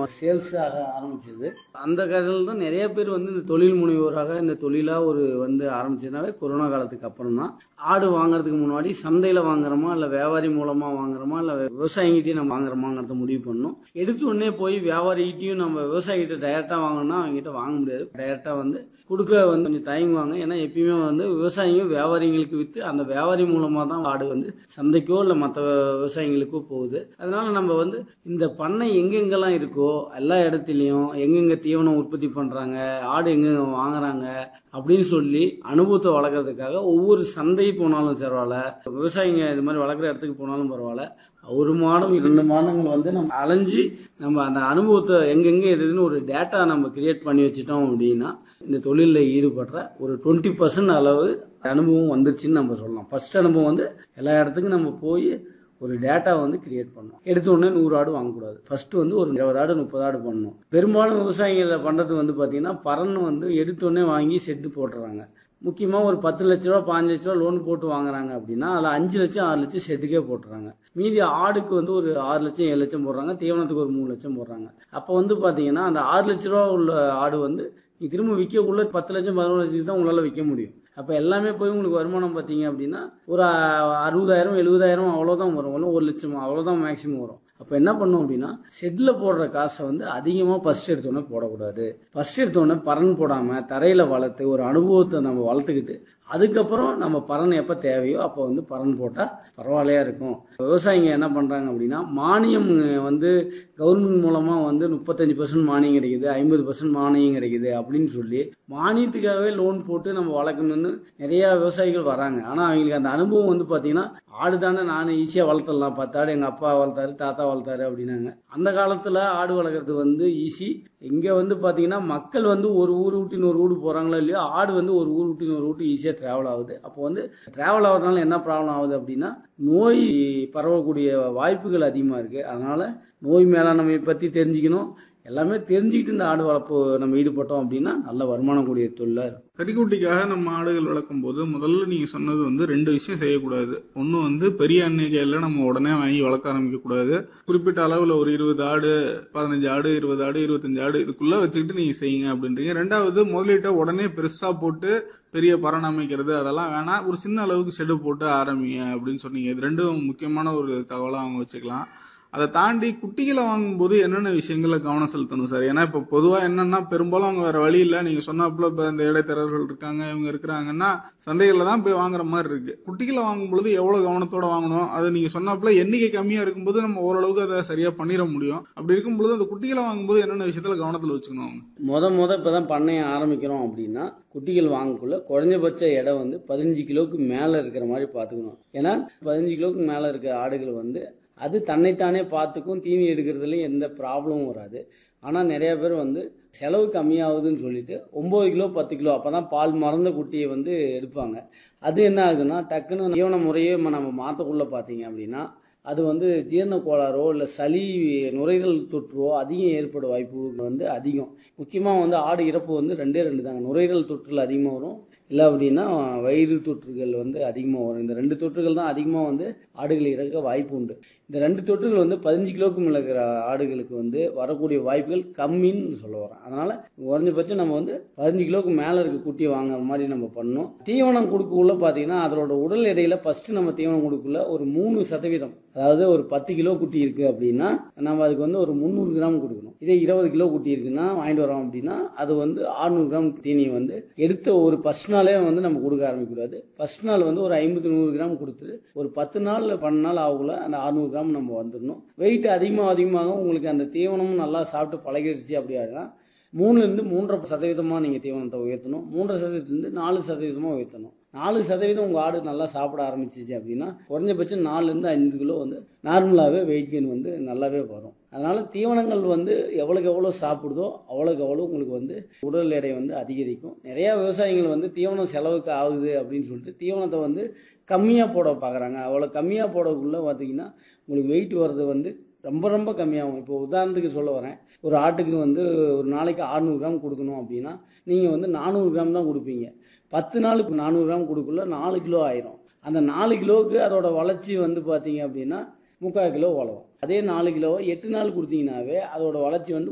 sales ஆக ஆரம்பிச்சது அந்த காலத்தில் தான் நிறைய பேர் வந்து இந்த தொழில் முனைவோராக இந்த தொழிலாக ஒரு வந்து ஆரம்பிச்சதுனால கொரோனா காலத்துக்கு அப்புறம் தான் ஆடு வாங்குறதுக்கு முன்னாடி சந்தையில் வாங்குறோமா இல்லை வியாபாரி மூலமாக வாங்குறோமா இல்லை விவசாயிகிட்டையும் நம்ம வாங்குறோமாங்கிறத முடிவு பண்ணணும் எடுத்த உடனே போய் வியாபாரிகிட்டையும் நம்ம விவசாயிகிட்ட டைரெக்டாக வாங்கணும்னா அவங்ககிட்ட வாங்க முடியாது டைரெக்டாக வந்து கொடுக்க வந்து கொஞ்சம் தயங்குவாங்க ஏன்னா எப்பயுமே வந்து விவசாயிங்க வியாபாரிங்களுக்கு விற்று அந்த வியாபாரி மூலமாக தான் ஆடு வந்து சந்தைக்கோ இல்லை மற்ற விவசாயிங்களுக்கோ போகுது அதனால நம்ம வந்து இந்த பண்ணை எங்கெங்கெல்லாம் இருக்கோ எல்லா இடத்துலையும் எங்கெங்க தீவனம் உற்பத்தி பண்ணுறாங்க ஆடு எங்கெங்க வாங்குறாங்க அப்படின்னு சொல்லி அனுபவத்தை வளர்க்குறதுக்காக ஒவ்வொரு சந்தை போனாலும் பரவாயில்ல விவசாயிங்க இது மாதிரி வளர்க்குற இடத்துக்கு போனாலும் பரவாயில்ல ஒரு மாதம் இரண்டு மாதங்கள் வந்து நம்ம அலைஞ்சு நம்ம அந்த அனுபவத்தை எங்கெங்கே எதுன்னு ஒரு டேட்டா நம்ம கிரியேட் பண்ணி வச்சுட்டோம் அப்படின்னா இந்த தொழிலில் ஈடுபடுற ஒரு டுவெண்ட்டி பர்சன்ட் அளவு அனுபவம் வந்துருச்சுன்னு நம்ம சொல்லலாம் ஃபர்ஸ்ட் அனுபவம் வந்து எல்லா இடத்துக்கும் நம்ம போய் ஒரு டேட்டா வந்து கிரியேட் பண்ணணும் எடுத்த உடனே நூறு ஆடு வாங்கக்கூடாது ஃபர்ஸ்ட் வந்து ஒரு இருபது ஆடு முப்பது ஆடு பண்ணணும் பெரும்பாலும் விவசாயிகளை பண்ணுறது வந்து பார்த்தீங்கன்னா பறன் வந்து எடுத்த உடனே வாங்கி செட்டு போட்டுறாங்க முக்கியமாக ஒரு பத்து லட்ச ரூபா பாஞ்சு லட்ச ரூபா லோன் போட்டு வாங்குறாங்க அப்படின்னா அதில் அஞ்சு லட்சம் ஆறு லட்சம் ஷெட்டுக்கே போட்டுறாங்க மீதி ஆடுக்கு வந்து ஒரு ஆறு லட்சம் ஏழு லட்சம் போடுறாங்க தீவனத்துக்கு ஒரு மூணு லட்சம் போடுறாங்க அப்போ வந்து பார்த்தீங்கன்னா அந்த ஆறு லட்ச ரூபா உள்ள ஆடு வந்து நீ திரும்ப விற்கக்குள்ள பத்து லட்சம் பதினொன்று லட்சத்துக்கு தான் உங்களால் விற்க முடியும் அப்போ எல்லாமே போய் உங்களுக்கு வருமானம் பார்த்தீங்க அப்படின்னா ஒரு அ- அறுபதாயிரம் எழுபதாயிரம் அவ்வளோதான் வரும் இல்லை ஒரு லட்சம் அவ்வளோதான் மேக்ஸிமம் வரும் அப்போ என்ன பண்ணும் அப்படின்னா ஷெட்டில் போடுற காசை வந்து அதிகமாக ஃபஸ்ட் எடுத்தோடனே போடக்கூடாது ஃபஸ்ட் எடுத்தோடனே பறன் போடாமல் தரையில் வளர்த்து ஒரு அனுபவத்தை நம்ம வளர்த்துக்கிட்டு அதுக்கப்புறம் நம்ம பறன் எப்போ தேவையோ அப்போ வந்து பறன் போட்டால் பரவாயில்லையா இருக்கும் விவசாயிங்க என்ன பண்ணுறாங்க அப்படின்னா மானியம் வந்து கவர்மெண்ட் மூலமாக வந்து முப்பத்தஞ்சு பர்சன்ட் மானியம் கிடைக்குது ஐம்பது பர்சன்ட் மானியம் கிடைக்குது அப்படின்னு சொல்லி மானியத்துக்காகவே லோன் போட்டு நம்ம வளர்க்கணும்னு நிறையா விவசாயிகள் வராங்க ஆனால் அவங்களுக்கு அந்த அனுபவம் வந்து பார்த்தீங்கன்னா ஆடு தானே நான் ஈஸியாக வளர்த்துடலாம் பத்து ஆடு எங்கள் அப்பா வளர்த்தாரு தாத்தா வளர்த்தாரு அப்படின்னாங்க அந்த காலத்தில் ஆடு வளர்க்குறது வந்து ஈஸி இங்கே வந்து பார்த்தீங்கன்னா மக்கள் வந்து ஒரு ஊர் விட்டு இன்னொரு ஊர் போகிறாங்களோ இல்லையோ ஆடு வந்து ஒரு ஊர் விட்டு இன்னொரு ஊருக்கு ஈஸியாக ட்ராவல் ஆகுது அப்போ வந்து ட்ராவல் ஆகிறதுனால என்ன ப்ராப்ளம் ஆகுது அப்படின்னா நோய் பரவக்கூடிய வாய்ப்புகள் அதிகமாக இருக்குது அதனால் நோய் மேலாண்மை பற்றி தெரிஞ்சுக்கணும் எல்லாமே தெரிஞ்சுக்கிட்டு இந்த ஆடு வளர்ப்பு நம்ம ஈடுபட்டோம் அப்படின்னா நல்ல வருமானம் கூடிய தொழிலாக இருக்கும் கறிக்குட்டிக்காக நம்ம ஆடுகள் வளர்க்கும் போது முதல்ல நீங்க சொன்னது வந்து ரெண்டு விஷயம் செய்யக்கூடாது ஒன்று வந்து பெரிய எண்ணிக்கையில் நம்ம உடனே வாங்கி வளர்க்க ஆரம்பிக்க கூடாது குறிப்பிட்ட அளவில் ஒரு இருபது ஆடு பதினஞ்சு ஆடு இருபது ஆடு இருபத்தஞ்சு ஆடு இதுக்குள்ள வச்சுக்கிட்டு நீங்க செய்யுங்க அப்படின்றீங்க ரெண்டாவது முதலீட்டை உடனே பெருசா போட்டு பெரிய பரண் அமைக்கிறது அதெல்லாம் வேணாம் ஒரு சின்ன அளவுக்கு ஷெடு போட்டு ஆரம்பிங்க அப்படின்னு சொன்னீங்க இது ரெண்டும் முக்கியமான ஒரு தகவலாக அவங்க வச்சுக்கலாம் அதை தாண்டி குட்டிகளை வாங்கும்போது என்னென்ன விஷயங்கள கவனம் செலுத்தணும் சார் ஏன்னா இப்போ பொதுவாக என்னன்னா பெரும்பாலும் அவங்க வேற வழி இல்லை நீங்கள் சொன்னாப்புல இப்போ இந்த இடைத்தரகர்கள் இருக்காங்க இவங்க இருக்கிறாங்கன்னா சந்தைகளில் தான் போய் வாங்குற மாதிரி இருக்கு குட்டிகளை வாங்கும்பொழுது எவ்வளோ கவனத்தோட வாங்கணும் அது நீங்கள் சொன்னாப்புல எண்ணிக்கை கம்மியாக இருக்கும்போது நம்ம ஓரளவுக்கு அதை சரியாக பண்ணிட முடியும் அப்படி இருக்கும்பொழுது அந்த குட்டிகளை வாங்கும்போது என்னென்ன விஷயத்தில் கவனத்தில் வச்சுக்கணும் அவங்க முத முத இப்போ தான் பண்ணைய ஆரம்பிக்கிறோம் அப்படின்னா குட்டிகள் வாங்கக்குள்ள குறைஞ்சபட்ச எடை வந்து பதினஞ்சு கிலோவுக்கு மேலே இருக்கிற மாதிரி பார்த்துக்கணும் ஏன்னா பதினஞ்சு கிலோவுக்கு மேலே இருக்கிற ஆடுகள் வந்து அது தன்னைத்தானே பார்த்துக்கும் தீனி எடுக்கிறதுலையும் எந்த ப்ராப்ளமும் வராது ஆனால் நிறைய பேர் வந்து செலவு கம்மியாகுதுன்னு சொல்லிட்டு ஒம்பது கிலோ பத்து கிலோ அப்போ தான் பால் மறந்த குட்டியை வந்து எடுப்பாங்க அது என்ன ஆகுதுன்னா டக்குன்னு தீவன முறையே நம்ம மாற்றக்குள்ள பார்த்தீங்க அப்படின்னா அது வந்து ஜீரண கோளாறோ இல்லை சளி நுரையீரல் தொற்றோ அதிகம் ஏற்பட வாய்ப்பு வந்து அதிகம் முக்கியமாக வந்து ஆடு இறப்பு வந்து ரெண்டே ரெண்டு தாங்க நுரையீரல் தொற்றுகள் அதிகமாக வரும் இல்லை அப்படின்னா வயிறு தொற்றுகள் வந்து அதிகமாக வரும் இந்த ரெண்டு தொற்றுகள் தான் அதிகமாக வந்து ஆடுகள் இறக்க வாய்ப்பு உண்டு இந்த ரெண்டு தொற்றுகள் வந்து பதினஞ்சு கிலோக்கு மேல இருக்கிற ஆடுகளுக்கு வந்து வரக்கூடிய வாய்ப்புகள் கம்மின்னு சொல்ல வரேன் அதனால் குறைஞ்சபட்சம் நம்ம வந்து பதினஞ்சு கிலோக்கு மேலே இருக்க குட்டியை வாங்குற மாதிரி நம்ம பண்ணணும் தீவனம் கொடுக்கக்குள்ள பார்த்தீங்கன்னா அதோட உடல் எடையில ஃபஸ்ட்டு நம்ம தீவனம் கொடுக்கக்குள்ள ஒரு மூணு சதவீதம் அதாவது ஒரு பத்து கிலோ குட்டி இருக்குது அப்படின்னா நம்ம அதுக்கு வந்து ஒரு முந்நூறு கிராம் கொடுக்கணும் இதே இருபது கிலோ குட்டி இருக்குன்னா வாங்கிட்டு வரோம் அப்படின்னா அது வந்து 600 கிராம் தீனியை வந்து எடுத்த ஒரு ஃபஸ்ட் நாளே வந்து நம்ம கொடுக்க ஆரம்பிக்கக்கூடாது ஃபஸ்ட் நாள் வந்து ஒரு ஐம்பது நூறு கிராம் கொடுத்துட்டு ஒரு பத்து நாள் பன்னெண்டு நாள் ஆகக்குள்ள அந்த 600 கிராம் நம்ம வந்துடணும் வெயிட் அதிகமாக அதிகமாக உங்களுக்கு அந்த தீவனமும் நல்லா சாப்பிட்டு பழகிடுச்சு அப்படின்னா மூணுலேருந்து மூன்றரை சதவீதமாக நீங்கள் தீவனத்தை உயர்த்தணும் மூன்றரை சதவீதத்துலேருந்து நாலு சதவீதமாக உயர்த்தணும் நாலு சதவீதம் உங்கள் ஆடு நல்லா சாப்பிட ஆரம்பிச்சிச்சு அப்படின்னா குறைஞ்சபட்சம் நாலுலேருந்து ஐந்து கிலோ வந்து நார்மலாகவே வெயிட் கெயின் வந்து நல்லாவே வரும் அதனால் தீவனங்கள் வந்து எவ்வளோக்கு எவ்வளோ சாப்பிடுதோ அவ்வளோக்கு எவ்வளோ உங்களுக்கு வந்து உடல் எடை வந்து அதிகரிக்கும் நிறையா விவசாயிகள் வந்து தீவனம் செலவுக்கு ஆகுது அப்படின்னு சொல்லிட்டு தீவனத்தை வந்து கம்மியாக போட பார்க்குறாங்க அவ்வளோ கம்மியாக போடக்குள்ளே பார்த்தீங்கன்னா உங்களுக்கு வெயிட் வர்றது வந்து ரொம்ப ரொம்ப கம்மியாகும் இப்போ உதாரணத்துக்கு சொல்ல வரேன் ஒரு ஆட்டுக்கு வந்து ஒரு நாளைக்கு 600 கிராம் கொடுக்கணும் அப்படின்னா நீங்கள் வந்து நானூறு கிராம் தான் கொடுப்பீங்க பத்து நாளுக்கு நானூறு கிராம் கொடுக்கல நாலு கிலோ ஆயிரும் அந்த நாலு கிலோவுக்கு அதோட வளர்ச்சி வந்து பார்த்தீங்க அப்படின்னா முக்கால் கிலோ வளரும் அதே நாலு கிலோவை எட்டு நாள் கொடுத்தீங்கன்னாவே அதோட வளர்ச்சி வந்து